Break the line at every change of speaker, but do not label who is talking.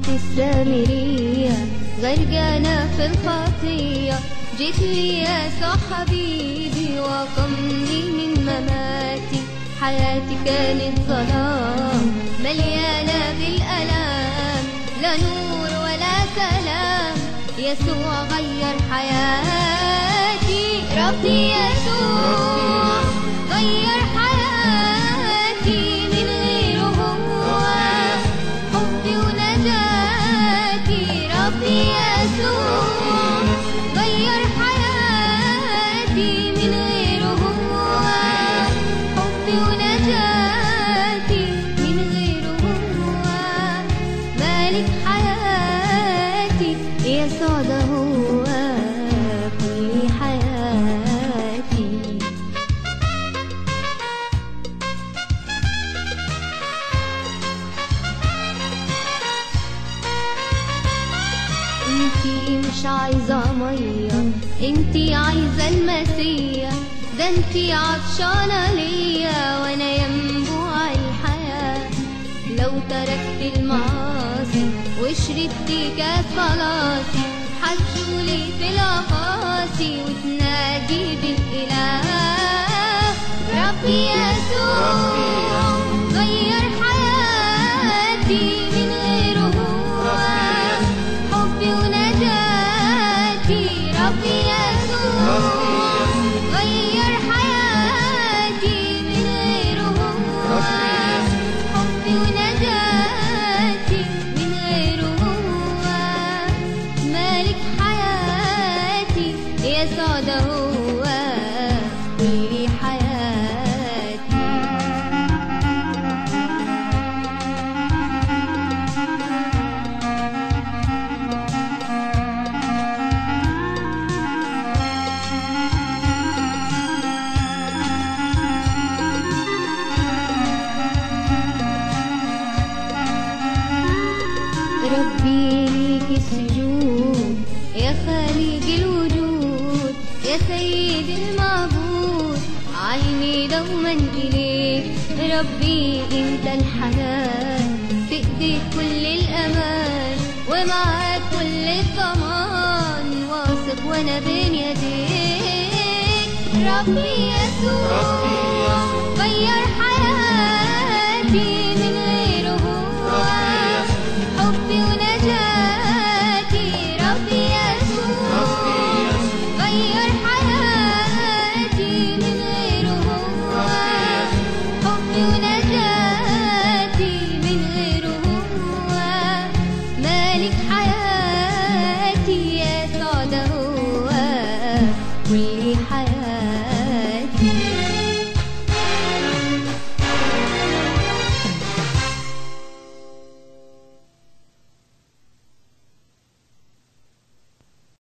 كنت السامرية غرقانة في الخطية جيت لي يسوع حبيبي وقمني من مماتي حياتي كانت ظلام مليانة بالألام لا نور ولا سلام يسوع غير حياتي ربي يسوع غير حياتي من غيره هو حبي ونجاتي ربي يسوع غير حياتي من غيره هو حبي ونجاتي من غيره هو مالك حياتي يسوع ده هو كل حياتي انتي مش عايزة مية انتي عايزة المسيح ده انتي عطشانة ليا وانا ينبوع الحياة لو تركت المعاصي وشربت كاس خلاصي هتشولي في الأقاصي وتنادي بالإله ربي يسوع غير حياتي من غيره هو حبي ونجاتي ربي يسوع غير حياتي من غيره هو حبي ونجاتي من غيره هو مالك حياتي يسوع ده هو كل حياتي ربي ليك السجود يا خالق الوجود يا سيد المعبود عيني دوما إليك ربي انت الحنان في ايديك كل الامان ومعاك كل الضمان واثق وانا بين يديك ربي يسوع غير